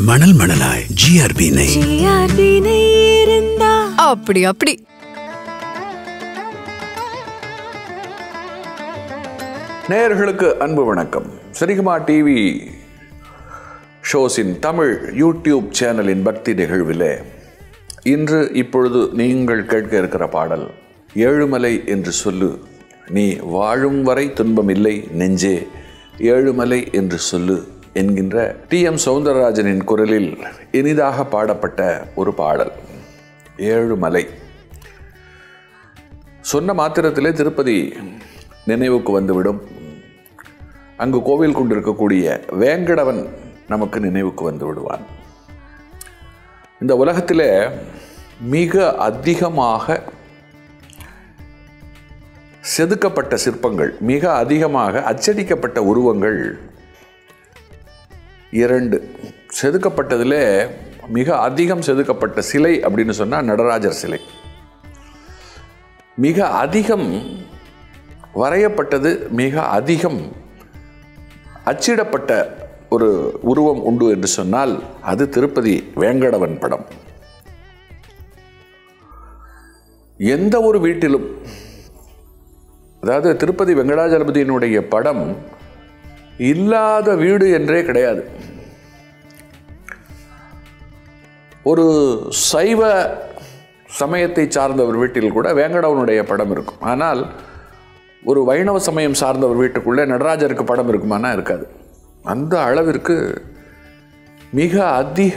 மணல் மணலாய் ஜிஆர்பி நெய் ஜிஆர்பி நெய் இருந்தா அப்படி அப்படி நேயர்களுக்கு அன்பு வணக்கம் சரிகுமா டிவி ஷோஸின் தமிழ் யூடியூப் சேனலின் பக்தி நிகழ்வில் இன்று இப்பொழுது நீங்கள் கேட்க இருக்கிற பாடல் ஏழுமலை என்று சொல்லு நீ வாழும் வரை துன்பம் இல்லை நெஞ்சே ஏழுமலை என்று சொல்லு என்கின்ற டி எம் சௌந்தரராஜனின் குரலில் இனிதாக பாடப்பட்ட ஒரு பாடல் ஏழுமலை சொன்ன மாத்திரத்திலே திருப்பதி நினைவுக்கு வந்துவிடும் அங்கு கோவில் கொண்டிருக்கக்கூடிய வேங்கடவன் நமக்கு நினைவுக்கு வந்து விடுவான் இந்த உலகத்தில் மிக அதிகமாக செதுக்கப்பட்ட சிற்பங்கள் மிக அதிகமாக அச்சடிக்கப்பட்ட உருவங்கள் இரண்டு செதுக்கப்பட்டதில் மிக அதிகம் செதுக்கப்பட்ட சிலை அப்படின்னு சொன்னால் நடராஜர் சிலை மிக அதிகம் வரையப்பட்டது மிக அதிகம் அச்சிடப்பட்ட ஒரு உருவம் உண்டு என்று சொன்னால் அது திருப்பதி வேங்கடவன் படம் எந்த ஒரு வீட்டிலும் அதாவது திருப்பதி வெங்கடாஜலபதியினுடைய படம் இல்லாத வீடு என்றே கிடையாது ஒரு சைவ சமயத்தை சார்ந்த ஒரு வீட்டில் கூட வேங்கடவனுடைய படம் இருக்கும் ஆனால் ஒரு வைணவ சமயம் சார்ந்த ஒரு வீட்டுக்குள்ளே நடராஜருக்கு படம் இருக்குமானா இருக்காது அந்த அளவிற்கு மிக அதிக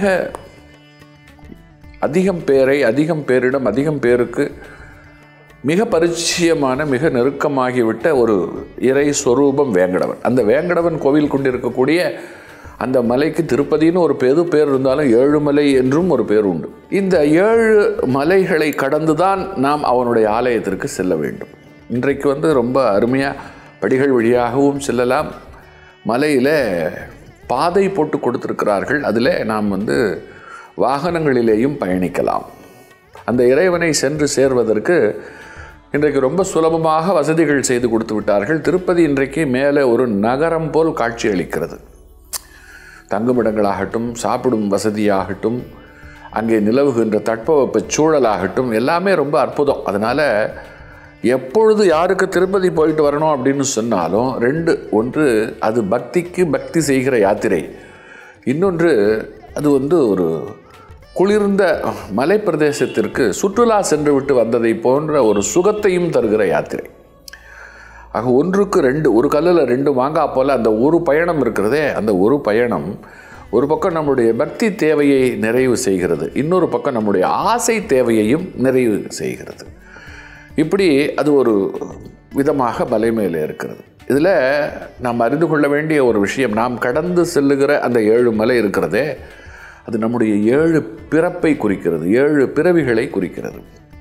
அதிகம் பேரை அதிகம் பேரிடம் அதிகம் பேருக்கு மிக பரிச்சயமான மிக நெருக்கமாகிவிட்ட ஒரு இறை ஸ்வரூபம் வேங்கடவன் அந்த வேங்கடவன் கோவில் கொண்டிருக்கக்கூடிய அந்த மலைக்கு திருப்பதின்னு ஒரு பெரு பேர் இருந்தாலும் ஏழுமலை என்றும் ஒரு பேர் உண்டு இந்த ஏழு மலைகளை கடந்துதான் நாம் அவனுடைய ஆலயத்திற்கு செல்ல வேண்டும் இன்றைக்கு வந்து ரொம்ப அருமையாக படிகள் வழியாகவும் செல்லலாம் மலையில் பாதை போட்டு கொடுத்துருக்கிறார்கள் அதில் நாம் வந்து வாகனங்களிலேயும் பயணிக்கலாம் அந்த இறைவனை சென்று சேர்வதற்கு இன்றைக்கு ரொம்ப சுலபமாக வசதிகள் செய்து கொடுத்து விட்டார்கள் திருப்பதி இன்றைக்கு மேலே ஒரு நகரம் போல் காட்சி அளிக்கிறது தங்குமிடங்களாகட்டும் சாப்பிடும் வசதியாகட்டும் அங்கே நிலவுகின்ற தட்பவெப்ப சூழலாகட்டும் எல்லாமே ரொம்ப அற்புதம் அதனால் எப்பொழுது யாருக்கு திருப்பதி போயிட்டு வரணும் அப்படின்னு சொன்னாலும் ரெண்டு ஒன்று அது பக்திக்கு பக்தி செய்கிற யாத்திரை இன்னொன்று அது வந்து ஒரு குளிர்ந்த மலை பிரதேசத்திற்கு சுற்றுலா சென்று விட்டு வந்ததை போன்ற ஒரு சுகத்தையும் தருகிற யாத்திரை ஆக ஒன்றுக்கு ரெண்டு ஒரு கல்லில் ரெண்டு மாங்காய் போல் அந்த ஒரு பயணம் இருக்கிறதே அந்த ஒரு பயணம் ஒரு பக்கம் நம்முடைய பக்தி தேவையை நிறைவு செய்கிறது இன்னொரு பக்கம் நம்முடைய ஆசை தேவையையும் நிறைவு செய்கிறது இப்படி அது ஒரு விதமாக மலை மேலே இருக்கிறது இதில் நாம் அறிந்து கொள்ள வேண்டிய ஒரு விஷயம் நாம் கடந்து செல்லுகிற அந்த ஏழு மலை இருக்கிறதே அது நம்முடைய ஏழு பிறப்பை குறிக்கிறது ஏழு பிறவிகளை குறிக்கிறது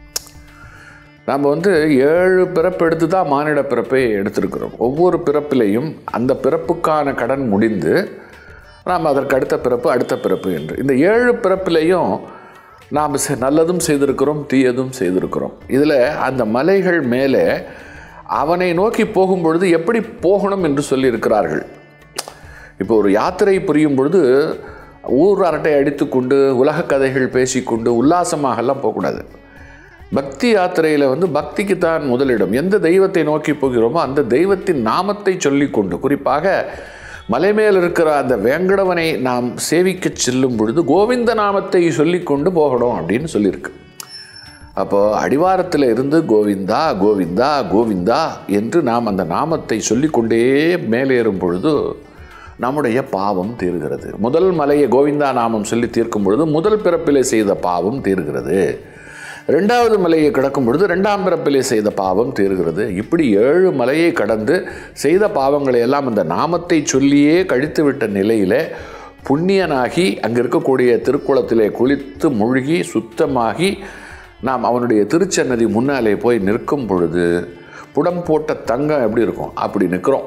நாம் வந்து ஏழு பிறப்பு எடுத்து தான் மானிட பிறப்பை எடுத்திருக்கிறோம் ஒவ்வொரு பிறப்பிலையும் அந்த பிறப்புக்கான கடன் முடிந்து நாம் அதற்கு அடுத்த பிறப்பு அடுத்த பிறப்பு என்று இந்த ஏழு பிறப்பிலையும் நாம் செ- நல்லதும் செய்திருக்கிறோம் தீயதும் செய்திருக்கிறோம் இதில் அந்த மலைகள் மேலே அவனை நோக்கி போகும் பொழுது எப்படி போகணும் என்று சொல்லியிருக்கிறார்கள் இப்போ ஒரு யாத்திரை புரியும் பொழுது ஊர் அரட்டை அடித்துக்கொண்டு உலக கதைகள் பேசிக்கொண்டு உல்லாசமாகலாம் போகக்கூடாது பக்தி யாத்திரையில் வந்து பக்திக்கு தான் முதலிடம் எந்த தெய்வத்தை நோக்கி போகிறோமோ அந்த தெய்வத்தின் நாமத்தை சொல்லிக்கொண்டு குறிப்பாக மலை மேல் இருக்கிற அந்த வேங்கடவனை நாம் சேவிக்க செல்லும் பொழுது கோவிந்த நாமத்தை சொல்லிக்கொண்டு போகணும் அப்படின்னு சொல்லியிருக்கு அப்போ அடிவாரத்தில் இருந்து கோவிந்தா கோவிந்தா கோவிந்தா என்று நாம் அந்த நாமத்தை சொல்லிக்கொண்டே மேலேறும் பொழுது நம்முடைய பாவம் தீர்கிறது முதல் மலையை கோவிந்தா நாமம் சொல்லி தீர்க்கும் பொழுது முதல் பிறப்பிலே செய்த பாவம் தீர்கிறது ரெண்டாவது மலையை கடக்கும் பொழுது ரெண்டாம் பிறப்பிலே செய்த பாவம் தீர்கிறது இப்படி ஏழு மலையை கடந்து செய்த பாவங்களை எல்லாம் அந்த நாமத்தை சொல்லியே கழித்து விட்ட நிலையிலே புண்ணியனாகி அங்கே இருக்கக்கூடிய திருக்குளத்திலே குளித்து மூழ்கி சுத்தமாகி நாம் அவனுடைய திருச்சன்னதி முன்னாலே போய் நிற்கும் பொழுது புடம் போட்ட தங்கம் எப்படி இருக்கும் அப்படி நிற்கிறோம்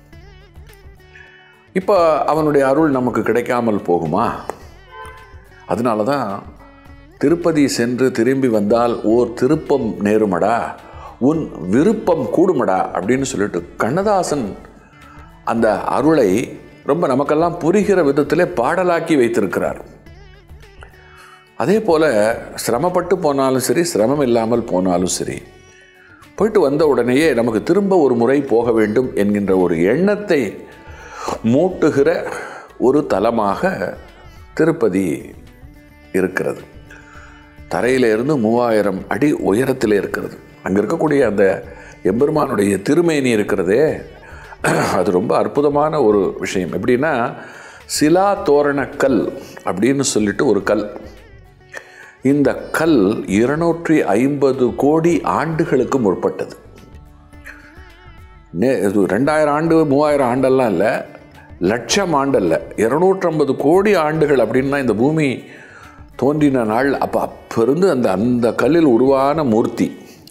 இப்போ அவனுடைய அருள் நமக்கு கிடைக்காமல் போகுமா அதனால தான் திருப்பதி சென்று திரும்பி வந்தால் ஓர் திருப்பம் நேருமடா உன் விருப்பம் கூடுமடா அப்படின்னு சொல்லிட்டு கண்ணதாசன் அந்த அருளை ரொம்ப நமக்கெல்லாம் புரிகிற விதத்திலே பாடலாக்கி வைத்திருக்கிறார் அதே போல் சிரமப்பட்டு போனாலும் சரி சிரமம் இல்லாமல் போனாலும் சரி போயிட்டு வந்த உடனேயே நமக்கு திரும்ப ஒரு முறை போக வேண்டும் என்கின்ற ஒரு எண்ணத்தை மூட்டுகிற ஒரு தலமாக திருப்பதி இருக்கிறது தரையில இருந்து மூவாயிரம் அடி உயரத்தில் இருக்கிறது அங்கே இருக்கக்கூடிய அந்த எம்பெருமானுடைய திருமேனி இருக்கிறதே அது ரொம்ப அற்புதமான ஒரு விஷயம் எப்படின்னா சிலா தோரணக்கல் அப்படின்னு சொல்லிட்டு ஒரு கல் இந்த கல் இருநூற்றி ஐம்பது கோடி ஆண்டுகளுக்கு முற்பட்டது நே இது ரெண்டாயிரம் ஆண்டு மூவாயிரம் ஆண்டெல்லாம் இல்லை லட்சம் ஆண்டல்ல இருநூற்றம்பது கோடி ஆண்டுகள் அப்படின்னா இந்த பூமி தோன்றின நாள் அப்போ அப்போ இருந்து அந்த அந்த கல்லில் உருவான மூர்த்தி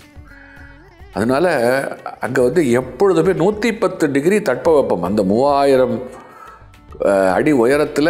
அதனால் அங்கே வந்து எப்பொழுதுமே நூற்றி பத்து டிகிரி தட்பவெப்பம் அந்த மூவாயிரம் அஹ், அடி உயரத்தில்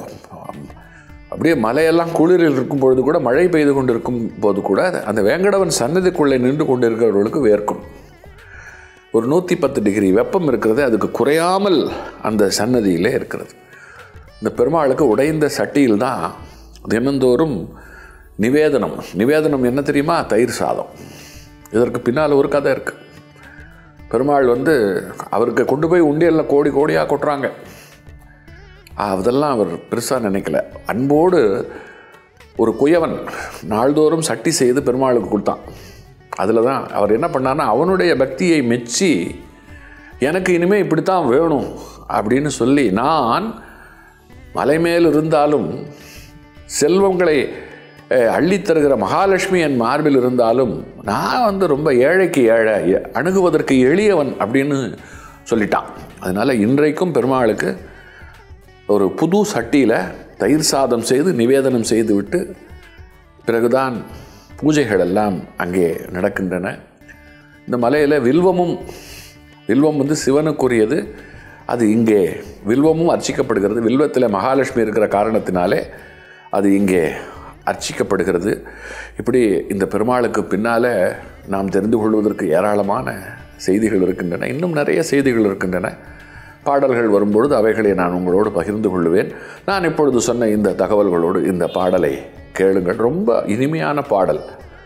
அப்படியே மலையெல்லாம் குளிரில் இருக்கும் பொழுது கூட மழை பெய்து கொண்டு இருக்கும் போது கூட அந்த வேங்கடவன் சன்னதிக்குள்ளே நின்று கொண்டு இருக்கிறவர்களுக்கு வேர்க்கும் ஒரு நூற்றி பத்து டிகிரி வெப்பம் இருக்கிறது அதுக்கு குறையாமல் அந்த சன்னதியிலே இருக்கிறது இந்த பெருமாளுக்கு உடைந்த சட்டியில் தான் தினந்தோறும் நிவேதனம் நிவேதனம் என்ன தெரியுமா தயிர் சாதம் இதற்கு பின்னால் ஒரு கதை இருக்குது பெருமாள் வந்து அவருக்கு கொண்டு போய் உண்டியலில் கோடி கோடியாக கொட்டுறாங்க அதெல்லாம் அவர் பெருசாக நினைக்கல அன்போடு ஒரு குயவன் நாள்தோறும் சட்டி செய்து பெருமாளுக்கு கொடுத்தான் அதில் தான் அவர் என்ன பண்ணார்னா அவனுடைய பக்தியை மெச்சி எனக்கு இனிமேல் இப்படித்தான் வேணும் அப்படின்னு சொல்லி நான் மலை மேல் இருந்தாலும் செல்வங்களை அஹ், அள்ளித் தருகிற மகாலட்சுமி என் மார்பில் இருந்தாலும் நான் வந்து ரொம்ப ஏழைக்கு ஏழை எ- அணுகுவதற்கு எளியவன் அப்படின்னு சொல்லிட்டான் அதனால் இன்றைக்கும் பெருமாளுக்கு ஒரு புது சட்டியில் தயிர் சாதம் செய்து நிவேதனம் செய்துவிட்டு பிறகுதான் பூஜைகள் எல்லாம் அங்கே நடக்கின்றன இந்த மலையில் வில்வமும் வில்வம் வந்து சிவனுக்குரியது அது இங்கே வில்வமும் அர்ச்சிக்கப்படுகிறது வில்வத்தில் மகாலட்சுமி இருக்கிற காரணத்தினாலே அது இங்கே அர்ச்சிக்கப்படுகிறது இப்படி இந்த பெருமாளுக்கு பின்னால் நாம் தெரிந்து கொள்வதற்கு ஏராளமான செய்திகள் இருக்கின்றன இன்னும் நிறைய செய்திகள் இருக்கின்றன பாடல்கள் வரும்பொழுது அவைகளை நான் உங்களோடு பகிர்ந்து கொள்வேன் நான் இப்பொழுது சொன்ன இந்த தகவல்களோடு இந்த பாடலை கேளுங்கள் ரொம்ப இனிமையான பாடல்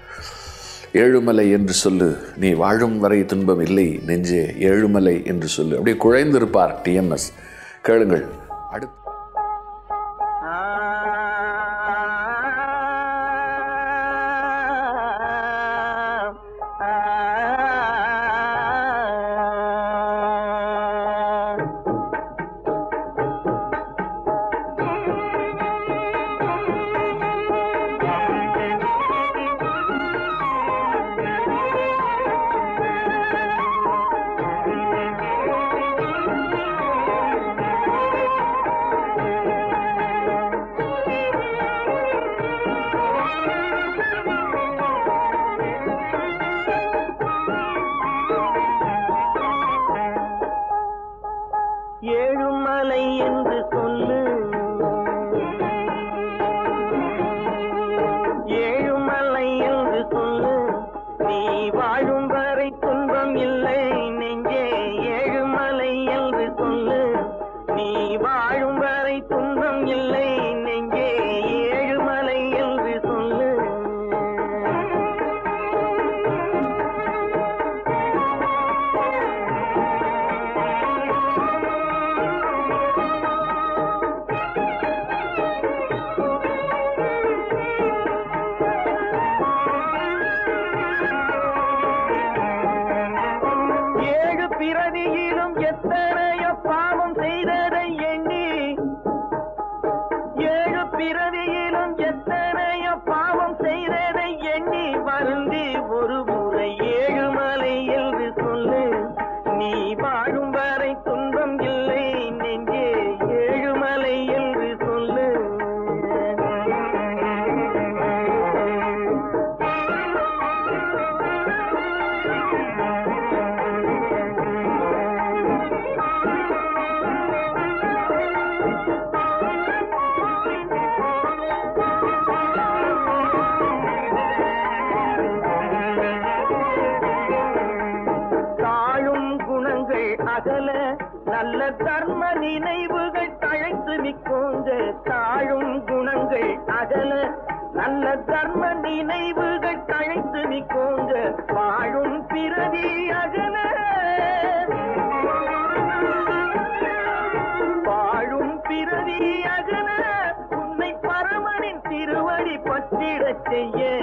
ஏழுமலை என்று சொல்லு நீ வாழும் வரை துன்பம் இல்லை நெஞ்சே ஏழுமலை என்று சொல்லு அப்படியே குழைந்திருப்பார் டிஎம்எஸ் கேளுங்கள் அடுத்து ஏழுமலை என்று சொல்லு ஏழுமலை என்று சொல்லு நீ வாழும் வரை துன்பம் இல்லை நெஞ்சே ஏழுமலை என்று சொல்லு நீ வாழும் வரை துன்பம் இல்லை நெஞ்சே ஏழுமலை என்று சொல்லு ஏழு பிறவியிலும் எத்தனையோ பாவம் செய்ததை எண்ணி ஏழு பிறவியிலும் எத்தனையோ பாவம் செய்ததை எண்ணி வருந்தி ஒரு முறை ஏழுமலை என்று சொல்லு நீ வாழும் வரை துன்பம் இல்லை நெஞ்சே ஏழுமலை என்று சொல்லு தாழும் குணங்கள் அகல நல்ல தர்ம நினைவுகள் அகல நல்ல தர்ம நினைவுகள் தழைத்து நிற்கோங்க வாழும் பிறவி அகல வாழும் பிறவி அகல உன்னை பரமனின் திருவடி பற்றிடச் செய்ய